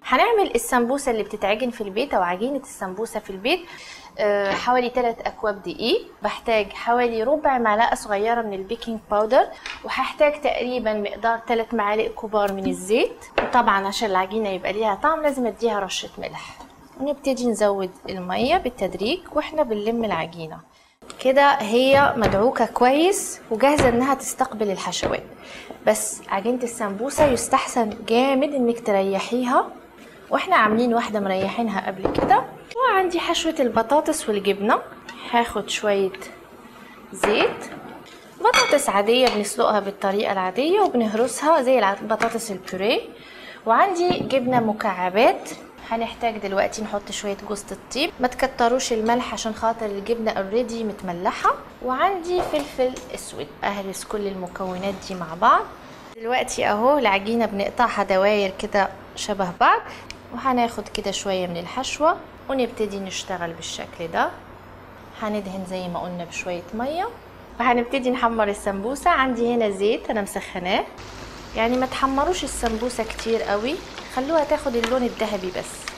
هنعمل السمبوسه اللي بتتعجن في البيت او عجينه السمبوسه في البيت آه، حوالي 3 اكواب دقيق بحتاج حوالي ربع معلقه صغيره من البيكنج باودر وهحتاج تقريبا مقدار 3 معالق كبار من الزيت وطبعا عشان العجينه يبقى ليها طعم لازم اديها رشه ملح ونبتدي نزود الميه بالتدريج واحنا بنلم العجينه كده هي مدعوكه كويس وجاهزه انها تستقبل الحشوات بس عجينه السمبوسه يستحسن جامد انك تريحيها واحنا عاملين واحده مريحينها قبل كده وعندي حشوه البطاطس والجبنه هاخد شويه زيت بطاطس عادية بنسلقها بالطريقة العادية وبنهرسها زي البطاطس البوريه وعندي جبنة مكعبات هنحتاج دلوقتي نحط شوية جوز الطيب ما تكتروش الملح عشان خاطر الجبنة اوريدي متملحة وعندي فلفل اسود اهرس كل المكونات دي مع بعض دلوقتي اهو العجينة بنقطعها دواير كده شبه بعض وهناخد كده شوية من الحشوة ونبتدي نشتغل بالشكل ده هندهن زي ما قلنا بشوية مية وهنبتدي نحمر السمبوسة عندي هنا زيت انا مسخناه يعني ما تحمروش السمبوسة كتير قوي خلوها تاخد اللون الذهبي بس